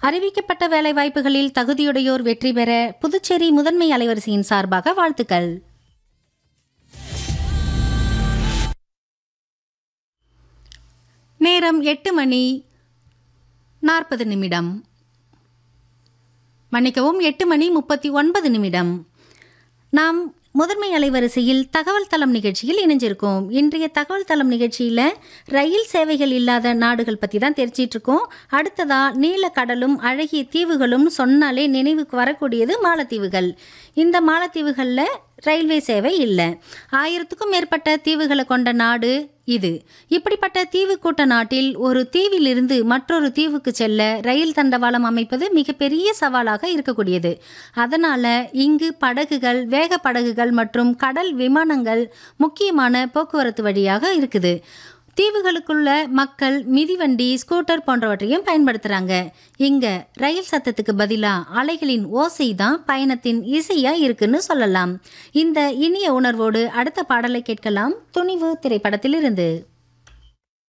அறிவிக்கப்பட்ட வேலைவாய்ப்புகளில் தகுதியுடையோர் வெற்றி பெற புதுச்சேரி முதன்மை அலைவரிசையின் சார்பாக வாழ்த்துக்கள் நேரம் எட்டு மணி நாற்பது நிமிடம் மன்னிக்கவும் எட்டு மணி முப்பத்தி ஒன்பது நிமிடம் நாம் முதன்மை அலைவரிசையில் தகவல் தளம் நிகழ்ச்சியில் இணைஞ்சிருக்கோம் இன்றைய தகவல் தளம் நிகழ்ச்சியில் ரயில் சேவைகள் இல்லாத நாடுகள் பற்றி தான் தெரிஞ்சிட்டு இருக்கோம் அடுத்ததா நீல கடலும் அழகிய தீவுகளும் சொன்னாலே நினைவுக்கு வரக்கூடியது மாலத்தீவுகள் இந்த மாலத்தீவுகளில் ரயில்வே சேவை இல்லை ஆயிரத்துக்கும் மேற்பட்ட தீவுகளை கொண்ட நாடு இது இப்படிப்பட்ட தீவு கூட்ட நாட்டில் ஒரு தீவிலிருந்து மற்றொரு தீவுக்கு செல்ல ரயில் தண்டவாளம் அமைப்பது மிகப்பெரிய சவாலாக இருக்கக்கூடியது அதனால இங்கு படகுகள் வேக படகுகள் மற்றும் கடல் விமானங்கள் முக்கியமான போக்குவரத்து வழியாக இருக்குது தீவுகளுக்குள்ள மக்கள் மிதிவண்டி ஸ்கூட்டர் போன்றவற்றையும் பயன்படுத்துறாங்க இங்க ரயில் சத்தத்துக்கு பதிலா அலைகளின் ஓசை தான் பயணத்தின் இசையா இருக்குன்னு சொல்லலாம் இந்த இனிய உணர்வோடு அடுத்த பாடலை கேட்கலாம் துணிவு திரைப்படத்திலிருந்து